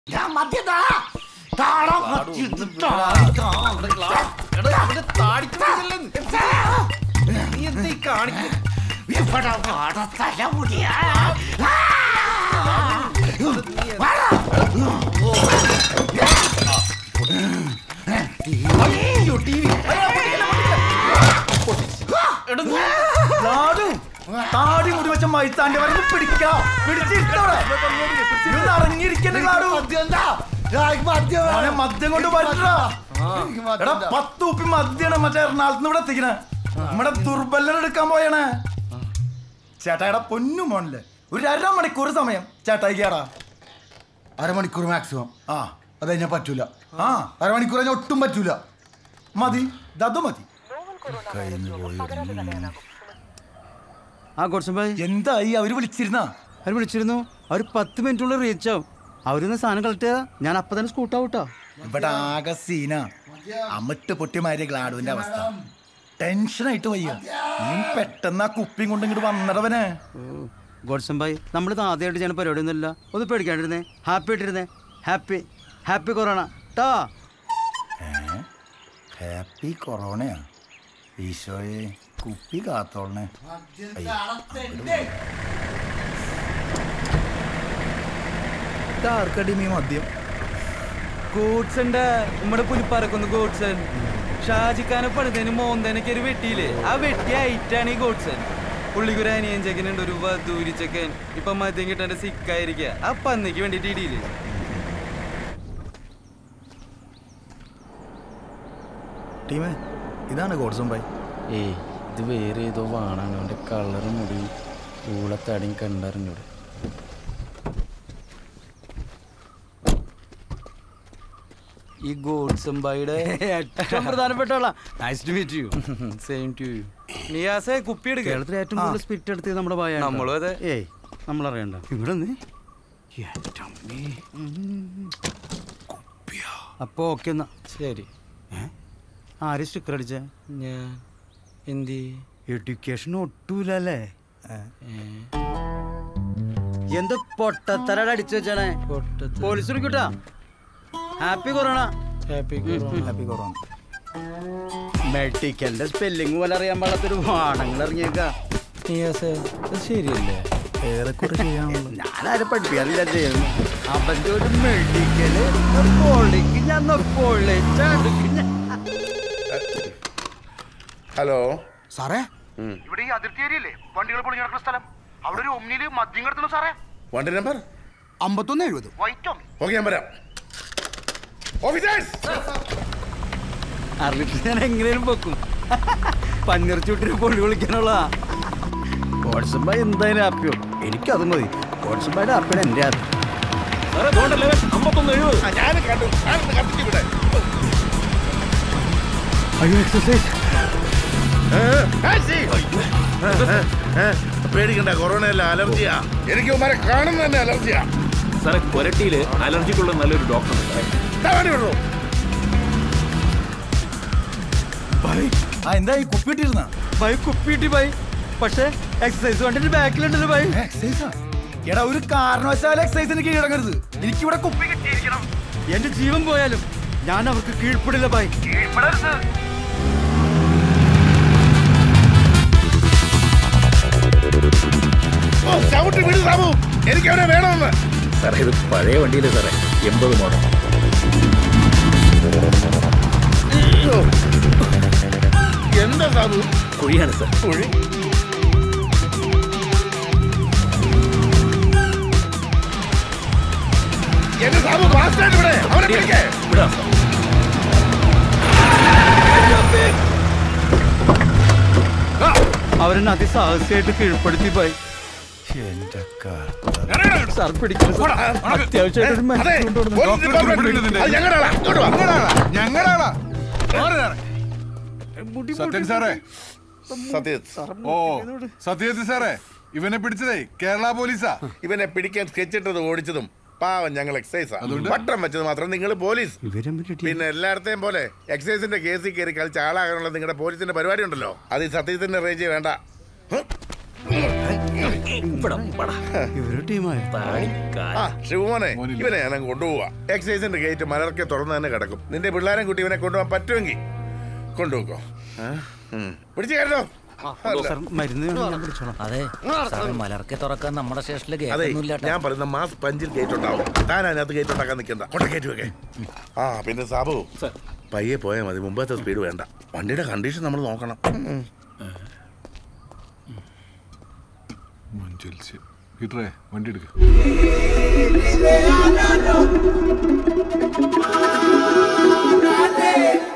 ഞാൻ മദ്യം താടാ താടാ മദ്യം നീ എന്താ ഈ കാണിക്കുന്നത് ഇവിടെ വാട തലമുടിയാ അയ്യോ ടി വി ലാഡു താടി മുടി വെച്ച മൈത്താന്റെ വരെ പിടിക്കാം പിടിച്ചിട്ടോടെ ഇറങ്ങിയിരിക്കണ്ടേ ലാഡു മോനെ മദ്യം കൊണ്ട് പറ്റാ എടാ പത്ത് ഉപ്പി മദ്യാണ് മറ്റേ എറണാകുളത്ത് ഇവിടെ എത്തിക്കണേ നമ്മുടെ ദുർബലൻ എടുക്കാൻ പോയണേ ചേട്ടായുടെ പൊന്നു മോണില് ഒരു അരമണിക്കൂർ സമയം ചേട്ടായി കേറാ അരമണിക്കൂർ മാക്സിമം ആ അത് കഴിഞ്ഞാൽ പറ്റൂല ആ അരമണിക്കൂർ കഴിഞ്ഞാൽ ഒട്ടും പറ്റൂല മതി ദതു മതി ആ ഗോഡ്സൺ ഭായ് എന്തായി അവര് വിളിച്ചിരുന്നാ അവർ വിളിച്ചിരുന്നു അവർ പത്ത് മിനിറ്റുള്ളിൽ റീച്ച് ആവും അവരൊന്ന് സാധനം കളക്ട് ചെയ്താൽ ഞാൻ അപ്പം തന്നെ സ്കൂട്ടാവൂട്ടോ ഇവിടെ ആകെ സീന അമിട്ട് പൊട്ടിമാരിയ ഗ്ലാഡുവിന്റെ അവസ്ഥ ടെൻഷനായിട്ട് വയ്യ നീ പെട്ടെന്ന് ആ കുപ്പിയും കൊണ്ട് ഇങ്ങോട്ട് വന്നടവനെ ഗോഡ്സൺ ഭായ് നമ്മളിത് ആദ്യമായിട്ട് ചെയ്യുന്ന പരിപാടിയൊന്നുമില്ല ഒന്ന് പേടിക്കാണ്ടിരുന്നേ ഹാപ്പി ആയിട്ടിരുന്നേ ഹാപ്പി ഹാപ്പി കൊറോണ ട്ടാ ഹാപ്പി കൊറോണയാ ഈശോയെ കുപ്പി കാത്തോളണേ ആർക്കടി മീ മദ്യം ഗോഡ്സന്റെ നമ്മുടെ പുലിപ്പാറക്കൊന്ന് ഗോഡ്സൺ ഷാജിക്കാനെ പണിതേന് മോന്തനക്ക് ഒരു വെട്ടിയില്ലേ ആ വെട്ടി ഐറ്റാണ് ഈ ഗോഡ്സൺ പുള്ളിക്കൊരു അനിയൻ ചെക്കനുണ്ട് ഒരു വധൂരി ചെക്കൻ ഇപ്പൊ മദ്യം കിട്ടാൻ സിക്കായിരിക്കുക ആ പന്നിക്ക് വേണ്ടിട്ട് ഇടിയില്ലേ ടീമേ ഇതാണ് ഗോഡ്സും ബൈ ഏയ് ഇത് വേറെ ഏതോ വാണാണ് അവൻ്റെ കളറും മുടി ഊളത്തടിയും കണ്ടറിഞ്ഞൂടെ ഈ ഗോഡ്സൺ ബൈയുടെ ഏറ്റവും പ്രധാനപ്പെട്ട ആളാ nice to meet you same to you നിയാസെ കുപ്പി എടുക്കുക കേരളത്തിൽ ഏറ്റവും കൂടുതൽ സ്പിറ്റ് എടുത്തത് നമ്മുടെ ഭയ നമ്മളും അതെ. ഏയ് നമ്മളറിയണ്ട ഇവിടെ നിന്ന് അപ്പൊ ഓക്കെ എന്നാ ശരി ആര് സ്റ്റിക്കർ അടിച്ചേ ഞാൻ എന്തി എഡ്യൂക്കേഷൻ ഒട്ടൂലല്ലേ എന്ത് പൊട്ടത്തരട അടിച്ചു വെച്ചാണേ പോലീസ് വിളിക്കൂട്ടാ happy corona happy happy corona മെഡിക്കലിന്റെ സ്പെല്ലിംഗ് പോലെ അറിയാൻ പാടാത്തൊരു വാണങ്ങൾ ഇറങ്ങിയേക്കാ നിയാസെ അത് ശരിയല്ലേ ഏറെക്കുറെ ചെയ്യാനുള്ളത് ഞാനാരും പഠിപ്പിക്കാറില്ല ചെയ്യുന്നു അവന്റെ ഒരു മെഡിക്കല് പൊളിക്ക് ഞാൻ പൊളിച്ചടുക്ക് ഞാൻ ഹലോ സാറേ ഇവിടെ ഈ അതിർത്തി ഏരിയല്ലേ വണ്ടികൾ പൊളിഞ്ഞു കിടക്കുന്ന സ്ഥലം അവിടെ ഒരു ഒമ്നിയില് മദ്യം കിടത്തുന്നു സാറേ വണ്ടി നമ്പർ അമ്പത്തൊന്ന് എഴുപത് വൈറ്റ് ഒമ്നി ഓക്കെ ഞാൻ വരാം ഓഫീസേഴ്സ് അറിഞ്ഞിട്ട് ഞാൻ എങ്ങനെയും പൊക്കും പന്നീർ ചുട്ടിന് പൊള്ളി വിളിക്കാനുള്ള വാട്സപ്പ് എന്തായാലും ഹാപ്പിയോ എനിക്കത് മതി വാട്സപ്പായിട്ട് ഹാപ്പിയാണ് എൻ്റെ ഹാപ്പി ഞാൻ കണ്ടു ഞാനൊന്ന് കത്തിച്ചു ഇവിടെ അയ്യോ എക്സസൈസ് പേടിക്കണ്ട കൊറോണ അല്ല അലർജിയാ എനിക്ക് ഉമ്മാരെ കാണുന്ന തന്നെ അലർജിയാ സാറേ കൊരട്ടിയില് അലർജിക്കുള്ള നല്ലൊരു ഡോക്ടർ ദാ വണ്ടി വിടൂ ആ എന്താ ഈ കുപ്പി ഇട്ടിരുന്ന ബൈ കുപ്പിട്ടി ബൈ പക്ഷേ എക്സസൈസ് കണ്ടിട്ട് ബാക്കിലുണ്ടല്ലോ ബൈ എക്സൈസാ എടാ ഒരു കാരണവശാലും എക്സൈസിന് കീഴടങ്ങരുത് എനിക്കിവിടെ കുപ്പി കിട്ടിയിരിക്കണം എന്റെ ജീവൻ പോയാലും ഞാൻ അവർക്ക് കീഴ്പ്പെടില്ല ബൈ ഓ ചവിട്ടി വിട് സാബു എനിക്ക് അവനെ വേണമെന്ന് സാറേ ഇത് പഴയ വണ്ടിയില് സാറേ എൺപത് മോഡൽ അയ്യോ. എന്താ സാബു കുഴിയാണ് സാർ കുഴി എന്റെ സാബു ഫാസ്റ്റായിട്ട് ഇവിടെ അവനെ പിടിക്കേ വിടാം അവരെന്നെ അതിസാഹസികമായിട്ട് കീഴ്പ്പെടുത്തി ബൈ എന്റെ സാർ പിടിക്കുന്നു അത്യാവശ്യമായിട്ട് ഒരു അതെ മരുന്ന് കൊണ്ടുവന്നു. പോലീസ് ഡിപ്പാർട്ട്മെന്റ് അത് ഞങ്ങളുടെ ആളാ ഇങ്ങോട്ട് വാ ഞങ്ങളുടെ ആളാ സത്യൻ സാറേ സത്യം ഓ സത്യജിത്ത് സാറേ ഇവനെ പിടിച്ചതേ കേരള പോലീസാ ഇവനെ പിടിക്കാൻ സ്കെച്ചിട്ടത് ഓടിച്ചതും പാവം ഞങ്ങൾ എക്സൈസാ പട്ടം വെച്ചത് മാത്രം നിങ്ങൾ പോലീസ് ഇവരെ പറ്റി പിന്നെ എല്ലായിടത്തെയും പോലെ എക്സൈസിന്റെ കേസിൽ കയറി കളിച്ച് ആളാകാനുള്ള നിങ്ങളുടെ പോലീസിന്റെ പരിപാടി ഉണ്ടല്ലോ അത് ഈ സത്യത്തിന്റെ റേഞ്ച് വേണ്ട ഹ്? ഇവിടെ പടാ. ഇവര് ടീമായ താടിക്കാരൻ. ആ ശിവമോനെ ഇവനെ ഞാൻ കൊണ്ടുപോവാ എക്സൈസിന്റെ ഗേറ്റ് മലർക്കെ തുറന്ന് തന്നെ കിടക്കും നിന്റെ പിള്ളേരെ കുട്ടി ഇവനെ കൊണ്ടുപോകാൻ പറ്റുമെങ്കിൽ കൊണ്ടുപോക്കോ ആ? ഉം. പിടിച്ച് കയറ്റോ സാർ മരുന്ന് വേണം, ഞാൻ പിടിച്ചോളാം അതെ സാറേ മലർക്കെ തുറക്കാൻ നമ്മുടെ സ്റ്റേഷനിൽ അതെ കേൾക്കുന്നില്ല ഞാൻ പറയുന്ന മാസ് പഞ്ചിൽ ഗേറ്റ് ഉണ്ടാവും താൻ അതിനകത്ത് ഗേറ്റ് ഉണ്ടാക്കാൻ നിൽക്കണ്ട കൊണ്ട ഗേറ്റ് വെക്കേ ആ പിന്നെ സാബു പയ്യെ പോയാൽ മതി മുമ്പത്തെ സ്പീഡ് വേണ്ട വണ്ടിയുടെ കണ്ടീഷൻ നമ്മൾ നോക്കണം ഉം. മഞ്ചൽസ്യം ഹീറ്ററേ വണ്ടി എടുക്ക Dale.